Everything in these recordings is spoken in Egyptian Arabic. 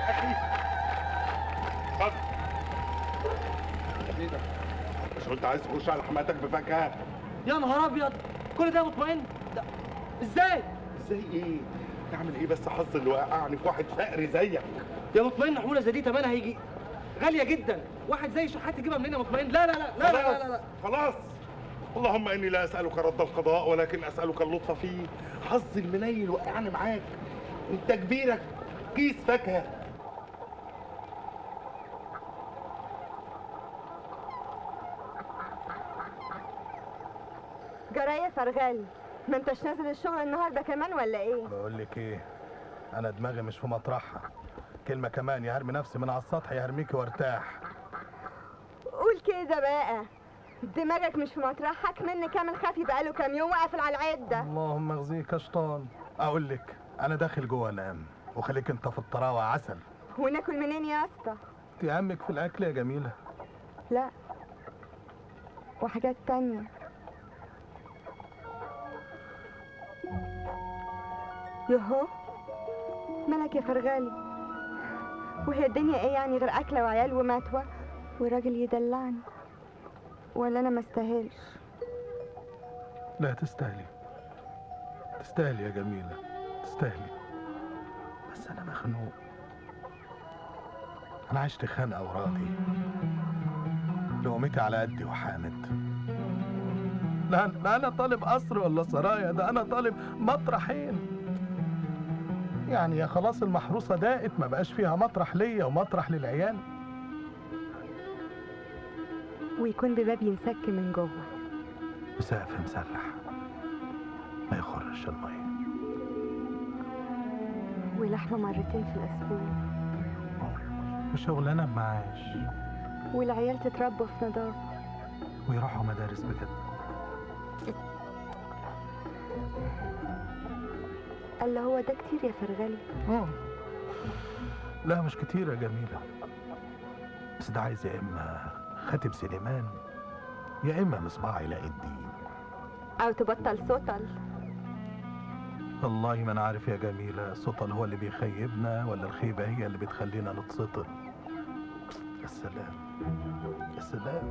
اخي اتفضل ايه ده؟ مش قلت عايز تخش على حماتك بفاكهه يا نهار ابيض كل ده مطمئن ده ازاي ازاي ايه؟ تعمل ايه بس حظ اللي وقعني في واحد فقري زيك يا مطمئن حموله زي دي تمنها هيجي غاليه جدا واحد زي شحات يجيبها منين يا مطمئن لا لا لا لا لا لا, لا, لا. خلاص اللهم اني لا اسالك رد القضاء ولكن اسالك اللطف فيه حظ المنيل وقعني معاك انت كبيرك كيس فاكهه جرايه فرغالي ما انتش نازل الشغل النهارده كمان ولا ايه بقول لك ايه انا دماغي مش في مطرحها كلمه كمان يا هرمي نفسي من على السطح يا هرميكي وارتاح قول كده بقى دماغك مش في مطرحك مني كامل خافي بقاله كام يوم وقافل على العده اللهم اغزيك يا شيطان اقول لك انا داخل جوه انام وخليك انت في الطراوه عسل وناكل منين يا اسطى انت عمك في الاكل يا جميله لا وحاجات تانية يهو مالك يا فرغالي وهي الدنيا ايه يعني غير اكله وعيال وماتوه وراجل يدلعني ولا انا ما استاهلش لا تستاهلي تستاهلي يا جميله تستاهلي بس انا مخنوق انا عشت خانقه وراضي لقمتي على قدي وحامد لا لا انا طالب قصر ولا سرايا ده انا طالب مطرحين يعني يا خلاص المحروسه ضاقت ما بقاش فيها مطرح ليا ومطرح للعيال ويكون بباب ينسك من جوه وسقف مسلح ما يخرش الميه ولحمه مرتين في الاسبوع وشغلانه بمعاش والعيال تتربى في نظافه ويروحوا مدارس بجد قال له هو ده كتير يا فرغلي مم. لا مش كتير يا جميلة بس ده عايز يا إما خاتم سليمان يا إما مصباح علاء الدين او تبطل سطل والله ما أنا عارف يا جميلة السطل هو اللي بيخيبنا ولا الخيبة هي اللي بتخلينا نتسطل يا سلام يا سلام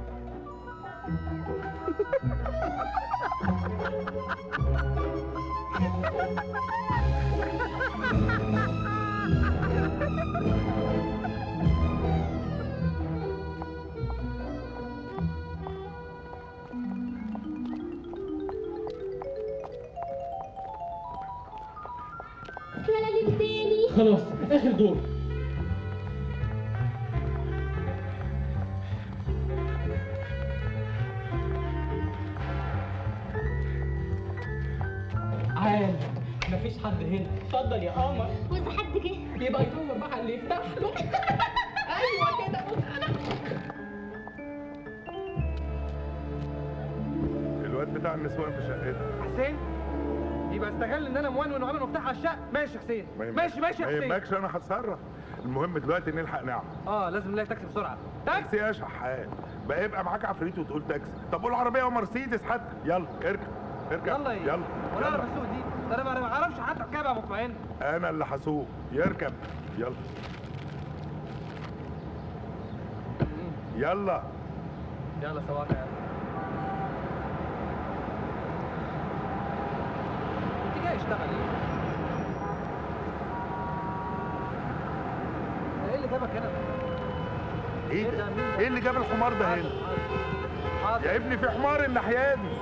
يلا للتاني خلاص اخر دور عال مفيش حد هنا اتفضل يا قمر واذا حد جه يبقى يدور بقى اللي يفتح له ايوه كده الواد بتاع النسوان في شقتها حسين يبقى استغل ان انا مونون وعامل مفتاح على الشقه ماشي يا حسين ما يهمكش- ماشي ماشي يا ما حسين يهمكش انا هتصرف المهم دلوقتي نلحق نعم اه لازم نلاقي تاكسي بسرعه تاكسي تاكسي يا شحات بقى يبقى معاك عفريت وتقول تاكسي طب قول عربيه ومرسيدس حتى يلا اركب اركب يلا ايه يلا ولا اعرف يلا اسوق دي ده انا ما- أنا ما اعرفش حتى اركبها مطمئن انا اللي هسوق يركب يلا يلا يلا سواقه يلا انت جاي اشتغل ايه؟ ايه اللي جابك هنا؟ ايه ده؟ ايه اللي جاب الحمار ده هنا حاضر يا ابني في حمار الناحيه دي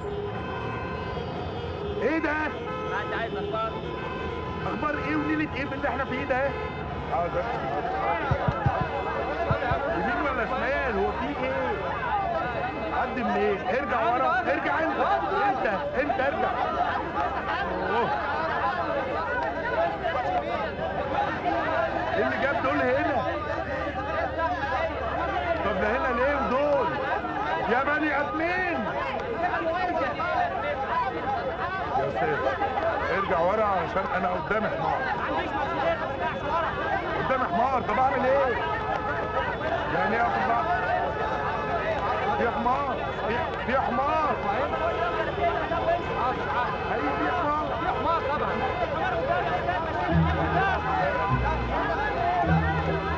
ايه ده انت عايز اخبار اخبار ايه وليله ايه باللي احنا فيه ده حاضر يمين ولا شمال هو في ايه عدي منين ارجع ورا ارجع انت انت انت ارجع أوه. ايه اللي جاب دول هنا طب ده هنا ليه ودول يا بني ادمين يا سيف ارجع ورا عشان انا قدامي حمار قدامي حمار طب اعمل ايه يعني ايه اخد بعض في حمار في- في حمار ايوه في حمار حمار طبعا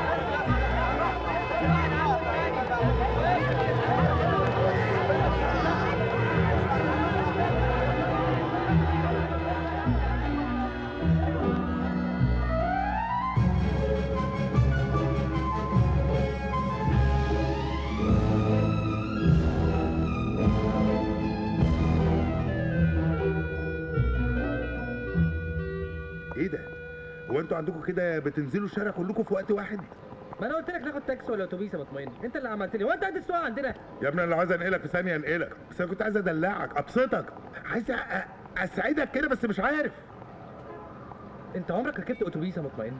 انتوا عندكم كده بتنزلوا الشارع كلكم في وقت واحد ما انا قلت لك ناخد تاكسي ولا اتوبيس يا مطمئن انت اللي عملت لي وانت قد السواقه عندنا يا ابني انا لو عايز انقلك في ثانيه انقلك بس انا كنت عايز ادلعك ابسطك عايز أ- اسعدك كده بس مش عارف انت عمرك ركبت اتوبيس يا مطمئن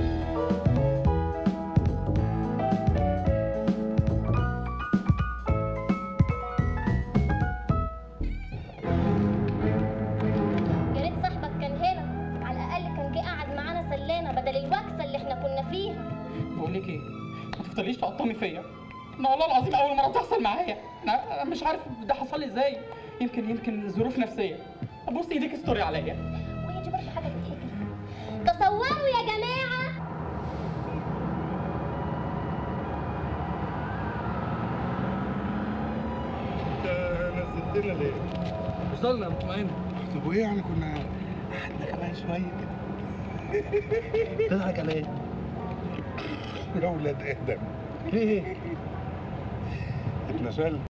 يا ريت صاحبك كان هنا على الاقل كان جه قعد معانا سلانا بدل الوكسه اللي احنا كنا فيها بقول لك ايه ما تفضليش تقطمي فيا انا والله العظيم اول مره تحصل معايا انا أنا مش عارف ده حصل لي ازاي يمكن يمكن ظروف نفسيه بص ايديك ستوري عليا وهي دي برضه حاجه تتحكي تصوروا يا جماعه انت نزلتنا ليه؟ وصلنا يا مطمئن طب وايه يعني كنا قعدنا كمان شويه كده تضحك على ايه؟ يا ولاد ادم ليه؟ اتنشل